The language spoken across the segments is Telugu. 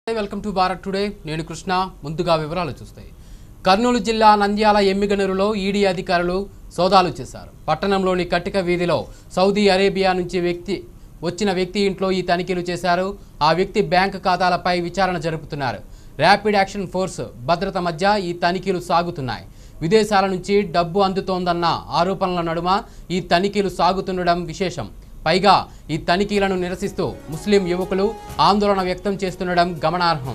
వెల్కమ్ టు భారత్ టుడే నేను కృష్ణ ముందుగా వివరాలు చూస్తాయి కర్నూలు జిల్లా నంద్యాల ఎమ్మిగనూరులో ఈడీ అధికారులు సోదాలు చేశారు పట్టణంలోని కట్టిక వీధిలో సౌదీ అరేబియా నుంచి వ్యక్తి వచ్చిన వ్యక్తి ఇంట్లో ఈ తనిఖీలు చేశారు ఆ వ్యక్తి బ్యాంక్ ఖాతాలపై విచారణ జరుపుతున్నారు ర్యాపిడ్ యాక్షన్ ఫోర్స్ భద్రత మధ్య ఈ తనిఖీలు సాగుతున్నాయి విదేశాల నుంచి డబ్బు అందుతోందన్న ఆరోపణల నడుమ ఈ తనిఖీలు సాగుతుండడం విశేషం పైగా ఈ తనిఖీలను నిరసిస్తూ ముస్లిం యువకులు ఆందోళన వ్యక్తం చేస్తుండడం గమనార్హం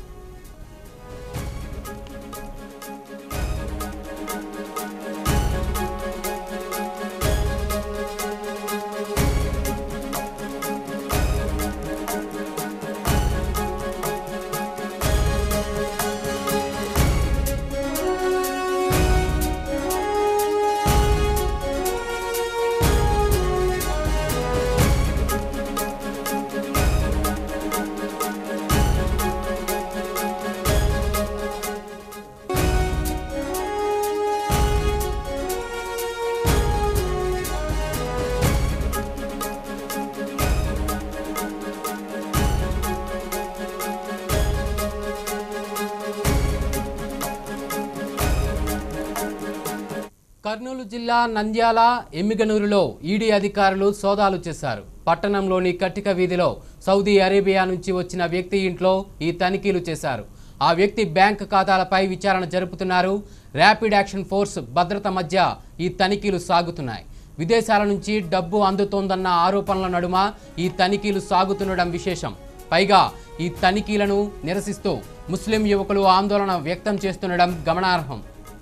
కర్నూలు జిల్లా నంద్యాల ఎమ్మిగనూరులో ఈడీ అధికారులు సోదాలు చేశారు పట్టణంలోని కట్టిక వీధిలో సౌదీ అరేబియా నుంచి వచ్చిన వ్యక్తి ఇంట్లో ఈ తనిఖీలు చేశారు ఆ వ్యక్తి బ్యాంక్ ఖాతాలపై విచారణ జరుపుతున్నారు ర్యాపిడ్ యాక్షన్ ఫోర్స్ భద్రత మధ్య ఈ తనిఖీలు సాగుతున్నాయి విదేశాల నుంచి డబ్బు అందుతోందన్న ఆరోపణల నడుమ ఈ తనిఖీలు సాగుతుండడం విశేషం పైగా ఈ తనిఖీలను నిరసిస్తూ ముస్లిం యువకులు ఆందోళన వ్యక్తం చేస్తుండడం గమనార్హం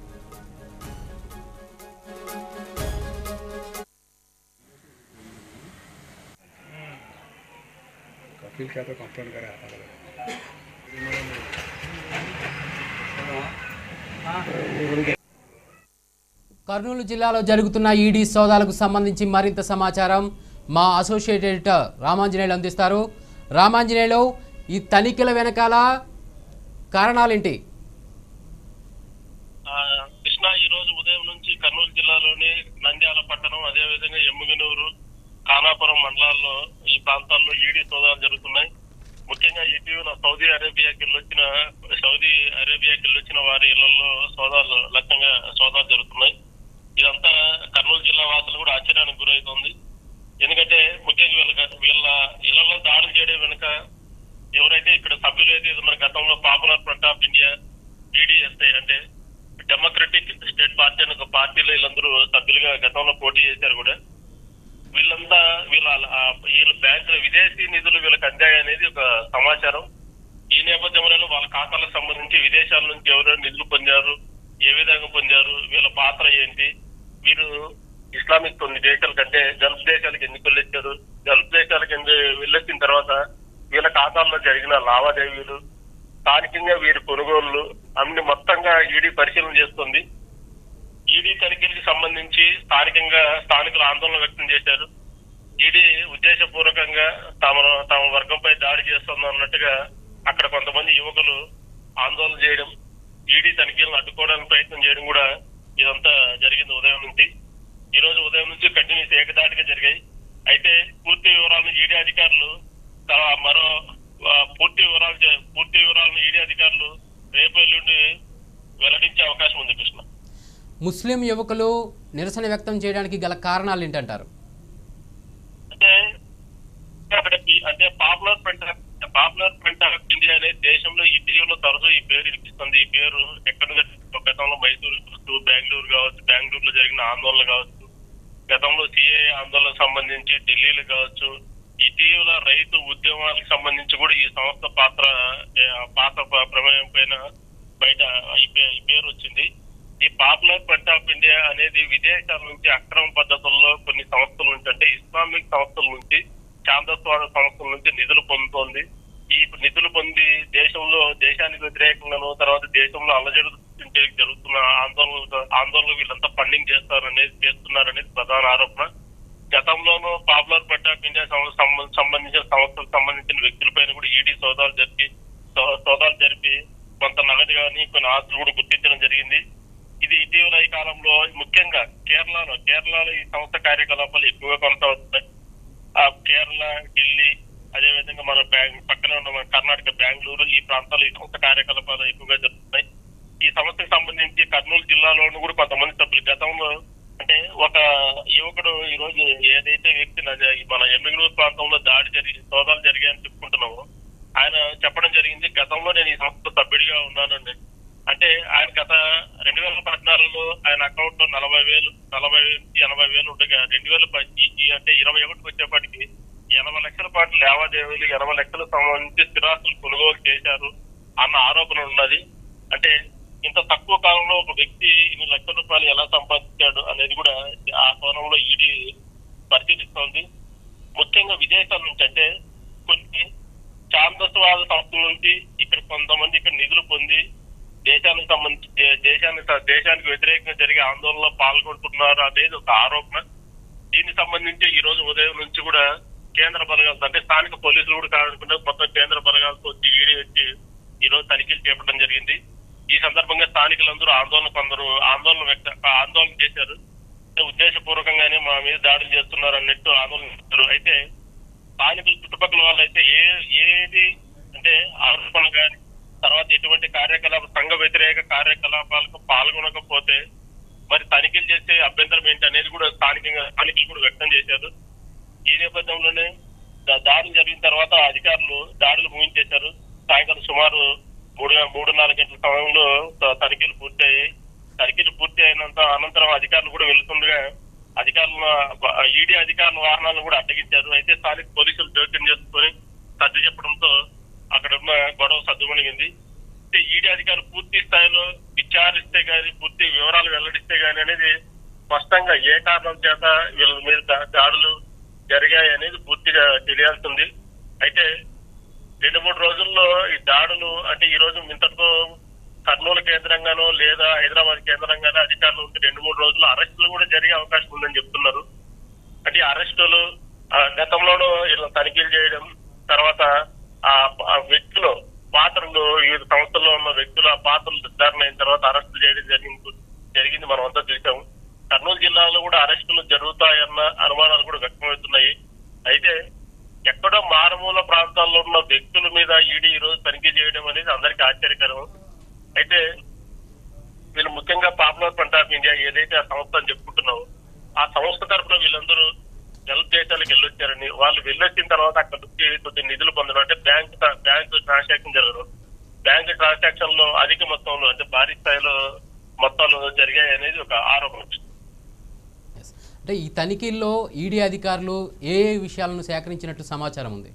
कपिल क्या तो कंप्लेंट करे आता है కర్నూలు జిల్లాలో జరుగుతున్న ఈడీ సోదాలకు సంబంధించి మరింత సమాచారం మా అసోసియేట్ ఎడిటర్ రామాంజనేయులు అందిస్తారు రామాంజనేయులు ఈ తనిఖీల వెనకాల కారణాలేంటి ఆ, కృష్ణ ఈ రోజు ఉదయం నుంచి కర్నూలు జిల్లాలోని నంద్యాల పట్టణం అదేవిధంగా ఎమ్మిగనూరు ఖానాపురం మండలాల్లో ఈ ప్రాంతాల్లో ఈడీ సోదాలు జరుగుతున్నాయి ముఖ్యంగా ఇటీవల సౌదీ అరేబియాకి వెళ్ళొచ్చిన సౌదీ అరేబియాకి వెళ్ళొచ్చిన వారి ఇళ్లలో సోదాలు లక్ష్యంగా సోదాలు జరుగుతున్నాయి ఇదంతా కర్నూలు జిల్లా వాసులు కూడా ఆశ్చర్యానికి గురవుతుంది ఎందుకంటే ముఖ్యంగా వీళ్ళ వీళ్ళ ఇళ్లలో దాడులు చేయడం వెనుక ఎవరైతే ఇక్కడ సభ్యులు అయితే మన గతంలో popular front of India PDSI అంటే డెమోక్రటిక్ స్టేట్ పార్టీ అనే ఒక పార్టీలో వీళ్ళందరూ సభ్యులుగా గతంలో పోటీ చేశారు కూడా వీళ్ళంతా వీళ్ళ ఆ వీళ్ళ బ్యాంకుల విదేశీ నిధులు వీళ్ళకి అందాయి అనేది ఒక సమాచారం ఈ నేపథ్యంలో వాళ్ళ ఖాతాలకు సంబంధించి విదేశాల నుంచి ఎవరెవరు నిధులు పొందారు ఏ విధంగా పొందారు వీళ్ళ పాత్ర ఏంటి వీరు ఇస్లామిక్ కొన్ని దేశాల కంటే గల్ఫ్ దేశాలకు ఎందుకు వెళ్ళొచ్చారు గల్ఫ్ దేశాలకు ఎందుకు వెళ్ళొచ్చిన తర్వాత వీళ్ళ ఖాతాల్లో జరిగిన లావాదేవీలు స్థానికంగా వీరి కొనుగోళ్లు అన్ని మొత్తంగా ఈడీ పరిశీలన చేస్తుంది ఈడీ తనిఖీలకు సంబంధించి స్థానికంగా స్థానికులు ఆందోళన వ్యక్తం చేశారు ఈడీ ఉద్దేశపూర్వకంగా తమ తమ వర్గంపై దాడి చేస్తుంది అన్నట్టుగా అక్కడ కొంతమంది యువకులు ఆందోళన చేయడం ఈడీ తనిఖీలను అడ్డుకోవడానికి ప్రయత్నం చేయడం కూడా ఇదంతా జరిగింది ఉదయం నుంచి ఈ రోజు ఉదయం నుంచి కంటిన్యూస్ ఏకదాటిగా జరిగాయి అయితే పూర్తి వివరాలను ఈడీ అధికారులు తమ మరో ఆ, పూర్తి వివరాలు చే- పూర్తి వివరాలను ఈడీ అధికారులు రేపు ఎల్లుండి వెల్లడించే అవకాశం ఉంది కృష్ణ ముస్లిం యువకులు నిరసన వ్యక్తం చేయడానికి గల కారణాలు ఏంటంటారు అంటే అక్కడ ఈ- అంటే popular front of popular front of India అనే దేశంలో ఈ టీవీలో తరచూ ఈ పేరు వినిపిస్తుంది ఈ పేరు ఎక్కడ గతంలో మైసూరు కావచ్చు బెంగళూరు కావచ్చు బెంగళూరులో జరిగిన ఆందోళన కావచ్చు గతంలో సిఏ ఆందోళన సంబంధించి ఢిల్లీలో కావచ్చు ఇటీవల రైతు ఉద్యమాలకు సంబంధించి కూడా ఈ సంస్థ పాత్ర ఏ, పాత్ర ప్ర- ప్రమేయం పైన బయట ఈ పే- ఈ పేరు వచ్చింది ఈ పాపులర్ ఫ్రంట్ ఆఫ్ ఇండియా అనేది విదేశాల నుంచి అక్రమ పద్ధతుల్లో కొన్ని సంస్థలు నుంచి అంటే ఇస్లామిక్ సంస్థల నుంచి చాందస్వాద సంస్థల నుంచి నిధులు పొందుతోంది ఈ నిధులు పొంది దేశంలో దేశానికి వ్యతిరేకంగాను తర్వాత దేశంలో అలజడి సృష్టించే జరుగుతున్న ఆందోళనలు ఆందోళనలు వీళ్ళంతా ఫండింగ్ చేస్తారనేది చేస్తున్నారనేది ప్రధాన ఆరోపణ గతంలోనూ పాపులర్ ఫ్రంట్ ఆఫ్ ఇండియా సం- సంబ- సంబంధించిన సంస్థలకు సంబంధించిన వ్యక్తులపైన కూడా ఈడీ సోదాలు జరిపి సో- సోదాలు జరిపి కొంత నగదు కానీ కొన్ని ఆస్తులు కూడా గుర్తించడం జరిగింది ఇది ఇటీవల ఈ కాలంలో ముఖ్యంగా కేరళలో కేరళలో ఈ సంస్థ కార్యకలాపాలు ఎక్కువగా కొనసాగుతున్నాయి ఆ కేరళ ఢిల్లీ అదేవిధంగా మన బ్యాంగ్ పక్కనే ఉన్న మన కర్ణాటక బెంగళూరు ఈ ప్రాంతాల్లో ఈ సంస్థ కార్యకలాపాలు ఎక్కువగా జరుగుతున్నాయి ఈ సంస్థకు సంబంధించి కర్నూలు జిల్లాలోనూ కూడా కొంతమంది సభ్యులు గతంలో అంటే ఒక యువకుడు ఈ రోజు ఏదైతే వ్యక్తి నజ- మన ఎమ్మిగనూరు ప్రాంతంలో దాడి జరిగి సోదాలు జరిగాయని చెప్పుకుంటున్నామో ఆయన చెప్పడం జరిగింది గతంలో నేను ఈ సంస్థ సభ్యుడిగా ఉన్నానండి అంటే ఆయన గత రెండు వేల పద్నాలుగులో ఆయన అకౌంట్ లో నలభై వేలు నలభై నుంచి ఎనభై వేలు ఉండగా రెండు వేల ప- ఈ- ఈ అంటే ఇరవై ఒకటికి వచ్చేప్పటికి ఎనభై లక్షల పాటు లావాదేవీలు ఎనభై లక్షలకు సంబంధించి స్థిరాస్తులు కొనుగోలు చేశారు అన్న ఆరోపణ ఉన్నది అంటే ఇంత తక్కువ కాలంలో ఒక వ్యక్తి ఇన్ని లక్షల రూపాయలు ఎలా సంపాదించాడు అనేది కూడా ఆ కోణంలో ఈడీ పరిశీలిస్తోంది ముఖ్యంగా విదేశాల నుంచి అంటే కొన్ని ఛాందస్వాద సంస్థల నుంచి ఇక్కడ కొంతమంది ఇక్కడ నిధులు పొంది దేశానికి సంబంధించి దే- దేశానికి దేశానికి వ్యతిరేకంగా జరిగే ఆందోళనలో పాల్గొంటున్నారు అనేది ఒక ఆరోపణ దీనికి సంబంధించి ఈ రోజు ఉదయం నుంచి కూడా కేంద్ర బలగాలతో అంటే స్థానిక పోలీసులు కూడా కాదనుకుంటే మొత్తం కేంద్ర బలగాలతో వచ్చి ఈడీ వచ్చి ఈ రోజు తనిఖీలు చేపట్టడం జరిగింది ఈ సందర్భంగా స్థానికులందరూ ఆందోళన కొందరు ఆందోళన వ్యక్త ఆందోళన చేశారు అంటే ఉద్దేశపూర్వకంగానే మా మీద దాడులు చేస్తున్నారు అన్నట్టు ఆందోళన చేశారు అయితే స్థానికులు చుట్టుపక్కల వాళ్ళు అయితే ఏ ఏది అంటే ఆరోపణ కానీ తర్వాత ఎటువంటి కార్యకలాప సంఘ వ్యతిరేక కార్యకలాపాలకు పాల్గొనకపోతే మరి తనిఖీలు చేసే అభ్యంతరం ఏంటి అనేది కూడా స్థానికంగా స్థానికులు కూడా వ్యక్తం చేశారు ఈ నేపథ్యంలోనే దా- దాడులు జరిగిన తర్వాత అధికారులు దాడులు ముగించేశారు సాయంకాలం సుమారు మూడు మూడు నాలుగు గంటల సమయంలో త- తనిఖీలు పూర్తయ్యాయి తనిఖీలు పూర్తి అయినంత అనంతరం అధికారులు కూడా వెళ్తుండగా అధికారుల ఈడీ అధికారుల వాహనాలను కూడా అడ్డగించారు అయితే స్థానిక పోలీసులు జోక్యం చేసుకుని సర్ది చెప్పడంతో అక్కడ ఉన్న గొడవ సద్దుమణిగింది అయితే ఈడీ అధికారులు పూర్తి స్థాయిలో విచారిస్తే గాని పూర్తి వివరాలు వెల్లడిస్తే గాని అనేది స్పష్టంగా ఏ కారణం చేత వీళ్ళ మీద దా- దాడులు జరిగాయి అనేది పూర్తిగా తెలియాల్సింది అయితే రెండు మూడు రోజుల్లో ఈ దాడులు అంటే ఈ రోజు ఇంతటితో కర్నూలు కేంద్రంగానో లేదా హైదరాబాద్ కేంద్రంగానో అధికారులు ఉంటే రెండు మూడు రోజుల్లో అరెస్టులు కూడా జరిగే అవకాశం ఉందని చెప్తున్నారు అంటే ఈ అరెస్టులు ఆ, గతంలోనూ ఇలా తనిఖీలు చేయడం తర్వాత ఆ ఆ వ్యక్తులు పాత్రలు వివిధ సంస్థల్లో ఉన్న వ్యక్తుల పాత్రలు నిర్ధారణ అయిన తర్వాత అరెస్టులు చేయడం జరిగింది జరిగింది మనం అంతా చూసాము కర్నూలు జిల్లాలో కూడా అరెస్టులు జరుగుతాయన్న అనుమానాలు కూడా వ్యక్తమవుతున్నాయి అయితే ఎక్కడో మారుమూల ప్రాంతాల్లో ఉన్న వ్యక్తుల మీద ఈడీ ఈ రోజు తనిఖీ చేయడం అనేది అందరికీ ఆశ్చర్యకరం అయితే వీళ్ళు ముఖ్యంగా పాపులర్ ఫ్రంట్ ఆఫ్ ఇండియా ఏదైతే ఆ సంస్థ అని చెప్పుకుంటున్నామో ఆ సంస్థ తరఫున వీళ్ళందరూ గల్ఫ్ దేశాలకు వెళ్ళొచ్చారని వాళ్ళు వెళ్ళొచ్చిన తర్వాత అక్కడ నుంచి కొద్ది నిధులు పొందడం అంటే బ్యాంక్ బ్యాంక్ ట్రాన్సాక్షన్ జరగడం బ్యాంక్ ట్రాన్సాక్షన్ లో అధిక మొత్తంలో అంటే భారీ స్థాయిలో మొత్తాలు జరిగాయి అనేది ఒక ఆరోపణ Yes. అంటే ఈ తనిఖీల్లో ఈడీ అధికారులు ఏ ఏ విషయాలను సేకరించినట్లు సమాచారం ఉంది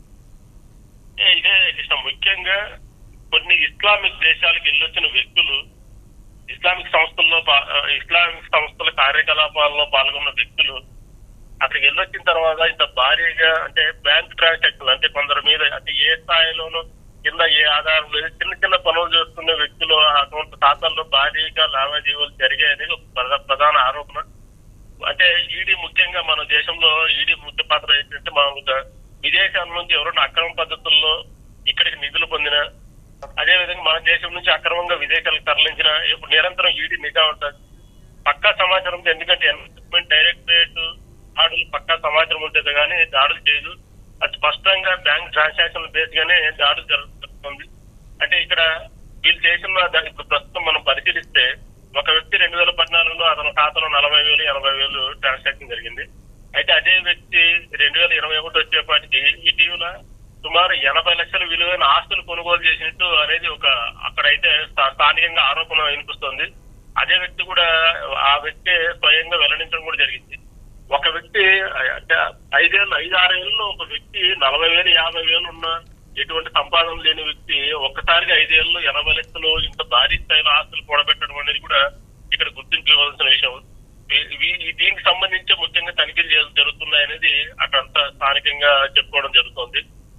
ఏ ఇదే కృష్ణ ముఖ్యంగా కొన్ని ఇస్లామిక్ దేశాలకు వెళ్ళొచ్చిన వ్యక్తులు ఇస్లామిక్ సంస్థల్లో పా- ఆ, ఇస్లామిక్ సంస్థల కార్యకలాపాల్లో పాల్గొన్న వ్యక్తులు అక్కడికి వెళ్ళొచ్చిన తర్వాత ఇంత భారీగా అంటే బ్యాంక్ ట్రాన్సాక్షన్ అంటే కొందరి మీద అంటే ఏ స్థాయిలోనూ కింద ఏ ఆధారం లేదు చిన్న చిన్న పనులు చేస్తున్న వ్యక్తులు అటువంటి ఖాతాల్లో భారీగా లావాదేవీలు జరిగాయి అనేది ఒక ప్రధా- ప్రధాన ఆరోపణ అంటే ఈడీ ముఖ్యంగా మన దేశంలో ఈడీ ముఖ్య పాత్ర ఏంటంటే మామూలుగా విదేశాల నుంచి ఎవరైనా అక్రమ పద్ధతుల్లో ఇక్కడికి నిధులు పొందిన అదే విధంగా మన దేశం నుంచి అక్రమంగా విదేశాలకు తరలించిన ఇప్పుడు నిరంతరం ఈడీ నిఘా ఉంటుంది పక్కా సమాచారం ఉంది. ఎందుకంటే ఎన్ఫోర్స్మెంట్ డైరెక్టరేట్ దాడులు పక్కా సమాచారం ఉంటుంది కానీ దాడులు చేయదు అది స్పష్టంగా బ్యాంక్ ట్రాన్సాక్షన్ బేస్ గానే దాడులు జరుగుతుంది అంటే ఇక్కడ వీళ్ళు చేసిన దా- ఇప్పుడు ప్రస్తుతం మనం పరిశీలిస్తే ఒక వ్యక్తి రెండు వేల పద్నాలుగులో అతని ఖాతాలో నలభై వేలు ఎనభై వేలు ట్రాన్సాక్షన్ జరిగింది అయితే అదే వ్యక్తి రెండు వేల ఇరవై ఒకటి వచ్చేపాటికి ఇటీవల సుమారు ఎనభై లక్షల విలువైన ఆస్తులు కొనుగోలు చేసినట్టు అనేది ఒక అక్కడైతే స్థా- స్థానికంగా ఆరోపణ వినిపిస్తోంది అదే వ్యక్తి కూడా ఆ వ్యక్తి స్వయంగా వెల్లడించడం కూడా జరిగింది ఒక వ్యక్తి అంటే ఐదేళ్ళు ఐదు ఆరు ఏళ్ళలో ఒక వ్యక్తి నలభై వేలు యాభై వేలు ఉన్న ఎటువంటి సంపాదన లేని వ్యక్తి ఒక్కసారిగా ఐదేళ్ళు ఎనభై లక్షలు ఇంత భారీ స్థాయిలో ఆస్తులు కూడబెట్టడం అనేది కూడా ఇక్కడ గుర్తించవలసిన విషయం వీ- వీ- దీనికి సంబంధించి ముఖ్యంగా తనిఖీలు చేయ- జరుగుతున్నాయి అనేది అక్కడంతా స్థానికంగా చెప్పుకోవడం జరుగుతుంది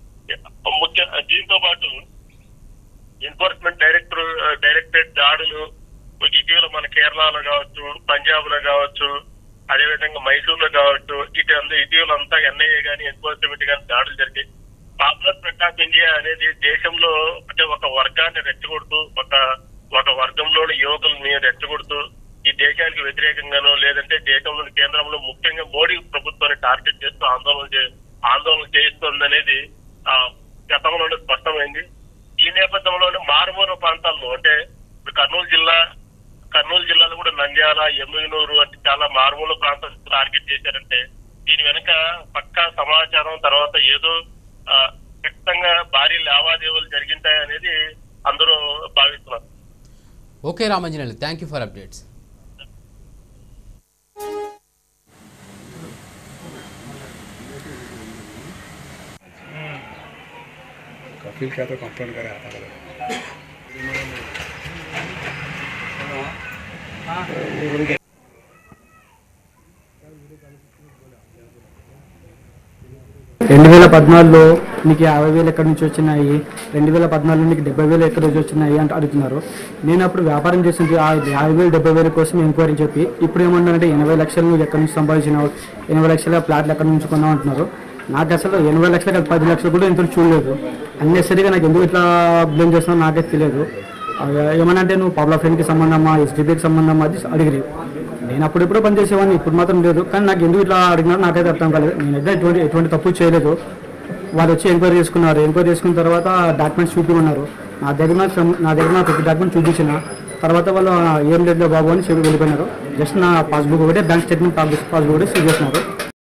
ముఖ్య దీంతో పాటు ఎన్ఫోర్స్మెంట్ డైరెక్టర్ డైరెక్టరేట్ దాడులు ఇటీవల మన కేరళలో కావచ్చు పంజాబ్ లో కావచ్చు అదేవిధంగా మైసూర్ లో కావచ్చు ఇటు అంతా ఇటీవల అంతా ఎన్ఐఏ గానీ ఎన్ఫోర్స్మెంట్ గానీ దాడులు జరిగాయి పాపులర్ ఫ్రంట్ ఆఫ్ ఇండియా అనేది దేశంలో అంటే ఒక వర్గాన్ని రెచ్చగొడుతూ ఒక ఒక వర్గంలోని యువకుల్ని రెచ్చగొడుతూ ఈ దేశానికి వ్యతిరేకంగానో లేదంటే దేశంలోని కేంద్రంలో ముఖ్యంగా మోడీ ప్రభుత్వాన్ని టార్గెట్ చేస్తూ ఆందోళన చే ఆందోళన చేయిస్తుంది అనేది ఆ, గతంలోనే స్పష్టమైంది ఈ నేపథ్యంలోనే మారుమూల ప్రాంతాల్లో అంటే ఇప్పుడు కర్నూలు జిల్లా కర్నూలు జిల్లాలో కూడా నంద్యాల ఎమ్మిగనూరు అంటే చాలా మారుమూల ప్రాంతాలు టార్గెట్ చేశారంటే దీని వెనక పక్కా సమాచారం తర్వాత ఏదో ఆ, ఖచ్చితంగా భారీ లావాదేవీలు జరిగింటాయి అనేది అందరూ భావిస్తున్నారు okay Ramanjaneyulu thank you for updates वकील क्या तो कंप्लेंट करे आता है రెండు వేల పద్నాలుగులో నీకు యాభై వేలు ఎక్కడి నుంచి వచ్చినాయి రెండు వేల పద్నాలుగులో నీకు డెబ్బై వేలు ఎక్కడి నుంచి వచ్చినాయి అంటే అడుగుతున్నారు నేను అప్పుడు వ్యాపారం చేసింది ఆ యాభై వేలు డెబ్బై వేల కోసం ఎంక్వైరీ చెప్పి ఇప్పుడు ఏమన్నారంటే ఎనభై లక్షలు నువ్వు ఎక్కడి నుంచి సంపాదించినావు ఎనభై లక్షల ప్లాట్లు ఎక్కడి నుంచి కొన్నావు అంటున్నారు నాకు అసలు ఎనభై లక్షలు కాదు పది లక్షలు కూడా ఇంత చూడలేదు అన్నెసరిగా నాకు ఎందుకు ఇట్లా బ్లేమ్ చేస్తున్నావు నాకైతే తెలియదు అవి ఏమనంటే నువ్వు పబ్లిక్ ఫ్రెండ్కి సంబంధమా ఎస్డిపికి సంబంధమా అది అడిగిరి నేను అప్పుడెప్పుడో పని చేసేవాడిని ఇప్పుడు మాత్రం లేదు కానీ నాకు ఎందుకు ఇట్లా అడిగినారో నాకైతే అర్థం కాలేదు నేనైతే ఎటువంటి ఎటువంటి తప్పు చేయలేదు వాళ్ళు వచ్చి ఎంక్వైరీ చేసుకున్నారు ఎంక్వైరీ చేసుకున్న తర్వాత డాక్యుమెంట్స్ చూపించమన్నారు నా దగ్గర నాకు సం- నా దగ్గర నాకు ప్రతి డాక్యుమెంట్ చూపించిన తర్వాత వాళ్ళు "ఆ, ఏం లేదు బాబు అని చెప్పి వెళ్ళిపోయినారు జస్ట్ నా పాస్బుక్ ఒకటే బ్యాంక్ స్టేట్మెంట్ పాస్బుక్ పాస్బుక్ ఒకటి సీజ్ చేసినారు